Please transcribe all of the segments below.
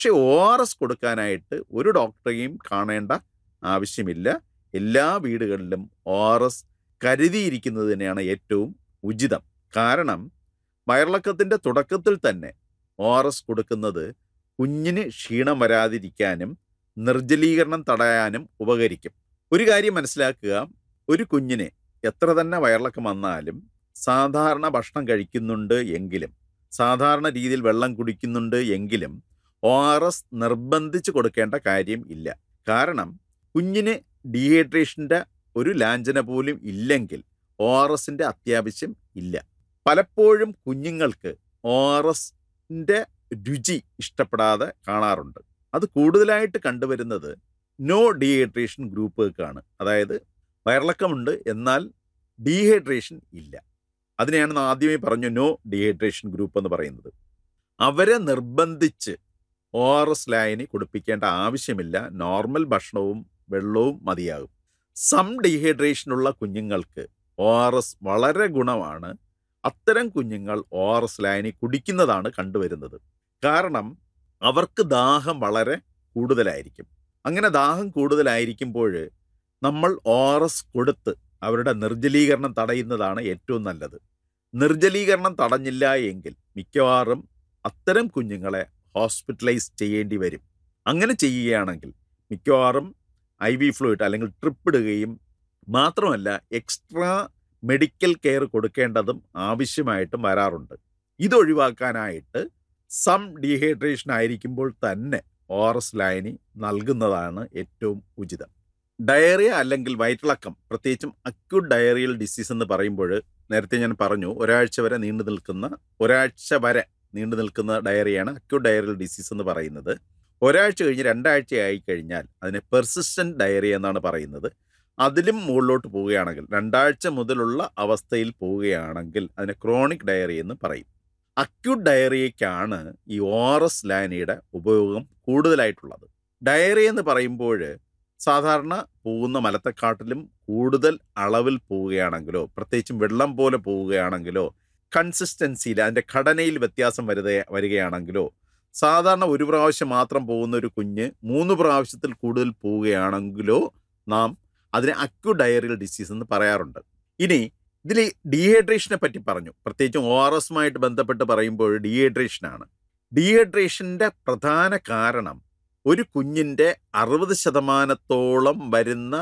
പക്ഷേ O R S കൊടുക്കാനായിട്ട് ഒരു ഡോക്ടറെയും കാണേണ്ട ആവശ്യമില്ല എല്ലാ വീടുകളിലും ഒ ആർ എസ് കരുതിയിരിക്കുന്നത് തന്നെയാണ് ഏറ്റവും ഉചിതം കാരണം വയറിളക്കത്തിൻ്റെ തുടക്കത്തിൽ തന്നെ ഒ ആർ എസ് കൊടുക്കുന്നത് കുഞ്ഞിന് ക്ഷീണം വരാതിരിക്കാനും നിർജ്ജലീകരണം തടയാനും ഉപകരിക്കും ഒരു കാര്യം മനസ്സിലാക്കുക ഒരു കുഞ്ഞിന് എത്ര തന്നെ വയറിളക്കം വന്നാലും സാധാരണ ഭക്ഷണം കഴിക്കുന്നുണ്ട് എങ്കിലും സാധാരണ രീതിയിൽ വെള്ളം കുടിക്കുന്നുണ്ട് എങ്കിലും ഒ ആർ എസ് നിർബന്ധിച്ച് കൊടുക്കേണ്ട കാര്യം ഇല്ല കാരണം കുഞ്ഞിന് ഡീഹൈഡ്രേഷൻ്റെ ഒരു ലാഞ്ചന പോലും ഇല്ലെങ്കിൽ ഒ ആർ എസിൻ്റെ അത്യാവശ്യം ഇല്ല പലപ്പോഴും കുഞ്ഞുങ്ങൾക്ക് ഒ ആർ എസിൻ്റെ രുചി ഇഷ്ടപ്പെടാതെ കാണാറുണ്ട് അത് കൂടുതലായിട്ട് കണ്ടുവരുന്നത് നോ ഡീഹൈഡ്രേഷൻ ഗ്രൂപ്പുകൾക്കാണ് അതായത് വയറിളക്കമുണ്ട് എന്നാൽ ഡീഹൈഡ്രേഷൻ ഇല്ല അതിനെയാണ് നാം ആദ്യമേ പറഞ്ഞു നോ ഡീഹൈഡ്രേഷൻ ഗ്രൂപ്പ് എന്ന് പറയുന്നത് അവരെ നിർബന്ധിച്ച് ഒ ആർ എസ് ലായനി കൊടുപ്പിക്കേണ്ട ആവശ്യമില്ല നോർമൽ ഭക്ഷണവും വെള്ളവും മതിയാകും സം ഡീഹൈഡ്രേഷനുള്ള കുഞ്ഞുങ്ങൾക്ക് ഒ ആർ എസ് വളരെ ഗുണമാണ് അത്തരം കുഞ്ഞുങ്ങൾ ഒ ആർ എസ് ലായനി കുടിക്കുന്നതാണ് കണ്ടുവരുന്നത് കാരണം അവർക്ക് ദാഹം വളരെ കൂടുതലായിരിക്കും അങ്ങനെ ദാഹം കൂടുതലായിരിക്കുമ്പോൾ നമ്മൾ ഒ ആർ എസ് കൊടുത്ത് അവരുടെ നിർജ്ജലീകരണം തടയുന്നതാണ് ഏറ്റവും നല്ലത് നിർജ്ജലീകരണം തടഞ്ഞില്ല എങ്കിൽ മിക്കവാറും അത്തരം കുഞ്ഞുങ്ങളെ ഹോസ്പിറ്റലൈസ് ചെയ്യേണ്ടി വരും അങ്ങനെ ചെയ്യുകയാണെങ്കിൽ മിക്കവാറും ഐ വി ഫ്ലൂയിഡ് അല്ലെങ്കിൽ ട്രിപ്പ് ഇടുകയും മാത്രമല്ല എക്സ്ട്രാ മെഡിക്കൽ കെയർ കൊടുക്കേണ്ടതും ആവശ്യമായിട്ടും വരാറുണ്ട് ഇതൊഴിവാക്കാനായിട്ട് സം ഡീഹൈഡ്രേഷൻ ആയിരിക്കുമ്പോൾ തന്നെ ഒ ആർ എസ് ലായനി നൽകുന്നതാണ് ഏറ്റവും ഉചിതം ഡയറിയ അല്ലെങ്കിൽ വയറ്റിളക്കം പ്രത്യേകിച്ചും അക്യൂട്ട് ഡയറിയൽ ഡിസീസ് എന്ന് പറയുമ്പോൾ നേരത്തെ ഞാൻ പറഞ്ഞു ഒരാഴ്ച വരെ നീണ്ടു നിൽക്കുന്ന ഒരാഴ്ച വരെ നീണ്ടു നിൽക്കുന്ന ഡയറിയാണ് അക്യൂട്ട് ഡയറിയൽ ഡിസീസ് എന്ന് പറയുന്നത് ഒരാഴ്ച കഴിഞ്ഞ് രണ്ടാഴ്ച ആയി കഴിഞ്ഞാൽ അതിനെ പെർസിസ്റ്റന്റ് ഡയറിയ എന്നാണ് പറയുന്നത് അതിലും മുകളിലോട്ട് പോവുകയാണെങ്കിൽ രണ്ടാഴ്ച മുതലുള്ള അവസ്ഥയിൽ പോവുകയാണെങ്കിൽ അതിനെ ക്രോണിക് ഡയറി എന്ന് പറയും അക്യൂട്ട് ഡയറിയയ്ക്കാണ് ഈ ഒ ആർ എസ് ലായനിയുടെ ഉപയോഗം കൂടുതലായിട്ടുള്ളത് ഡയറി എന്ന് പറയുമ്പോൾ സാധാരണ പോകുന്ന മലത്തെക്കാട്ടിലും കൂടുതൽ അളവിൽ പോവുകയാണെങ്കിലോ പ്രത്യേകിച്ചും വെള്ളം പോലെ പോവുകയാണെങ്കിലോ കൺസിസ്റ്റൻസിയിൽ അതിൻ്റെ ഘടനയിൽ വ്യത്യാസം വരുത വരികയാണെങ്കിലോ സാധാരണ ഒരു പ്രാവശ്യം മാത്രം പോകുന്ന ഒരു കുഞ്ഞ് മൂന്ന് പ്രാവശ്യത്തിൽ കൂടുതൽ പോവുകയാണെങ്കിലോ നാം അതിനെ അക്യു ഡയറിയൽ ഡിസീസ് എന്ന് പറയാറുണ്ട് ഇനി ഇതിൽ ഡീഹൈഡ്രേഷനെ പറ്റി പറഞ്ഞു പ്രത്യേകിച്ചും ഒ ആർ എസുമായിട്ട് ബന്ധപ്പെട്ട് പറയുമ്പോൾ ഡീഹൈഡ്രേഷനാണ് ഡീഹൈഡ്രേഷൻ്റെ പ്രധാന കാരണം ഒരു കുഞ്ഞിൻ്റെ അറുപത് ശതമാനത്തോളം വരുന്ന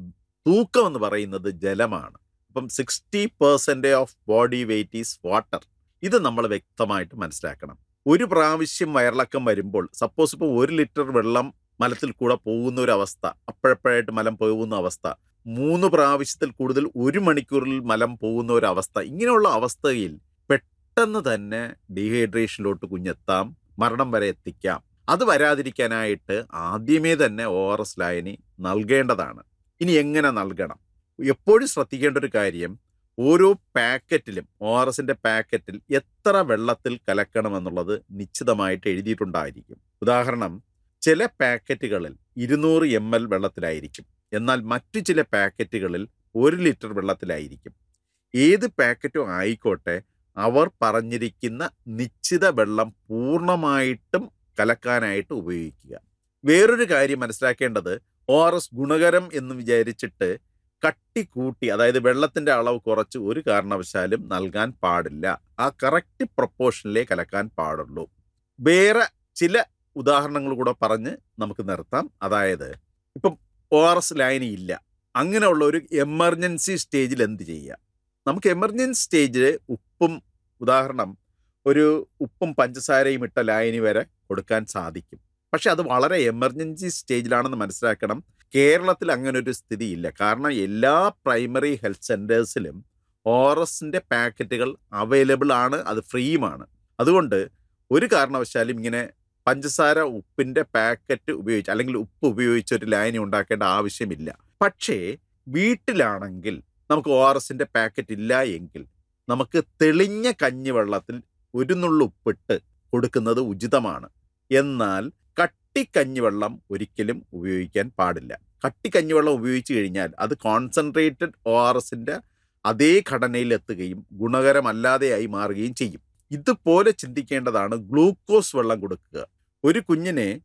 തൂക്കം എന്ന് പറയുന്നത് ജലമാണ് അപ്പം sixty percent of body weight is water ഇത് നമ്മൾ വ്യക്തമായിട്ട് മനസ്സിലാക്കണം ഒരു പ്രാവശ്യം വയറിളക്കം വരുമ്പോൾ സപ്പോസ് ഇപ്പോൾ ഒരു ലിറ്റർ വെള്ളം മലത്തിൽ കൂടെ പോകുന്ന ഒരു അവസ്ഥ അപ്പോഴപ്പോഴായിട്ട് മലം പോകുന്ന അവസ്ഥ മൂന്ന് പ്രാവശ്യത്തിൽ കൂടുതൽ ഒരു മണിക്കൂറിൽ മലം പോകുന്ന ഒരു അവസ്ഥ ഇങ്ങനെയുള്ള അവസ്ഥയിൽ പെട്ടെന്ന് തന്നെ ഡീഹൈഡ്രേഷനിലോട്ട് കുഞ്ഞെത്താം മരണം വരെ എത്തിക്കാം അത് വരാതിരിക്കാനായിട്ട് ആദ്യമേ തന്നെ ഒ ആർ എസ് ലായനി നൽകേണ്ടതാണ് ഇനി എങ്ങനെ നൽകണം എപ്പോഴും ശ്രദ്ധിക്കേണ്ട ഒരു കാര്യം ഓരോ പാക്കറ്റിലും ഒ ആർ എസിൻ്റെ പാക്കറ്റിൽ എത്ര വെള്ളത്തിൽ കലക്കണമെന്നുള്ളത് നിശ്ചിതമായിട്ട് എഴുതിയിട്ടുണ്ടായിരിക്കും ഉദാഹരണം ചില പാക്കറ്റുകളിൽ ഇരുന്നൂറ് എം എൽ വെള്ളത്തിലായിരിക്കും എന്നാൽ മറ്റു ചില പാക്കറ്റുകളിൽ ഒരു ലിറ്റർ വെള്ളത്തിലായിരിക്കും ഏത് പാക്കറ്റും ആയിക്കോട്ടെ അവർ പറഞ്ഞിരിക്കുന്ന നിശ്ചിത വെള്ളം പൂർണ്ണമായിട്ടും കലക്കാനായിട്ട് ഉപയോഗിക്കുക വേറൊരു കാര്യം മനസ്സിലാക്കേണ്ടത് ഒ ആർ എസ് ഗുണകരം എന്ന് വിചാരിച്ചിട്ട് കട്ടി കൂട്ടി അതായത് വെള്ളത്തിൻ്റെ അളവ് കുറച്ച് ഒരു കാരണവശാലും നൽകാൻ പാടില്ല ആ കറക്റ്റ് പ്രൊപ്പോർഷനിലേ കലക്കാൻ പാടുള്ളൂ വേറെ ചില ഉദാഹരണങ്ങൾ കൂടെ പറഞ്ഞ് നമുക്ക് നിർത്താം അതായത് ഇപ്പം ഒ ആർ എസ് ലൈനി ഇല്ല അങ്ങനെയുള്ള ഒരു എമർജൻസി സ്റ്റേജിൽ എന്ത് ചെയ്യുക നമുക്ക് എമർജൻസി സ്റ്റേജിൽ ഉപ്പും ഉദാഹരണം ഒരു ഉപ്പും പഞ്ചസാരയും ഇട്ട ലായനി വരെ കൊടുക്കാൻ സാധിക്കും പക്ഷെ അത് വളരെ എമർജൻസി സ്റ്റേജിലാണെന്ന് മനസ്സിലാക്കണം കേരളത്തിൽ അങ്ങനെ ഒരു സ്ഥിതിയില്ല കാരണം എല്ലാ പ്രൈമറി ഹെൽത്ത് സെൻറ്റേഴ്സിലും ഓർ എസിൻ്റെ പാക്കറ്റുകൾ അവൈലബിൾ ആണ് അത് ഫ്രീയുമാണ് അതുകൊണ്ട് ഒരു കാരണവശാലും ഇങ്ങനെ പഞ്ചസാര ഉപ്പിൻ്റെ പാക്കറ്റ് ഉപയോഗിച്ച് അല്ലെങ്കിൽ ഉപ്പ് ഉപയോഗിച്ച് ഒരു ലൈനി ഉണ്ടാക്കേണ്ട ആവശ്യമില്ല പക്ഷേ വീട്ടിലാണെങ്കിൽ നമുക്ക് ഒ ആർ എസിൻ്റെ പാക്കറ്റ് ഇല്ല എങ്കിൽ നമുക്ക് തെളിഞ്ഞ കഞ്ഞിവെള്ളത്തിൽ ഒരു നുള്ളു ഉപ്പിട്ട് കൊടുക്കുന്നത് ഉചിതമാണ് എന്നാൽ കട്ടിക്കഞ്ഞിവെള്ളം ഒരിക്കലും ഉപയോഗിക്കാൻ പാടില്ല കട്ടിക്കഞ്ഞിവെള്ളം ഉപയോഗിച്ച് കഴിഞ്ഞാൽ അത് കോൺസെൻട്രേറ്റഡ് ഒ ആർ എസിൻ്റെ അതേ ഘടനയിൽ എത്തുകയും ഗുണകരമല്ലാതെയായി മാറുകയും ചെയ്യും ഇതുപോലെ ചിന്തിക്കേണ്ടതാണ് ഗ്ലൂക്കോസ് വെള്ളം കൊടുക്കുക ഒരു കുഞ്ഞിനെ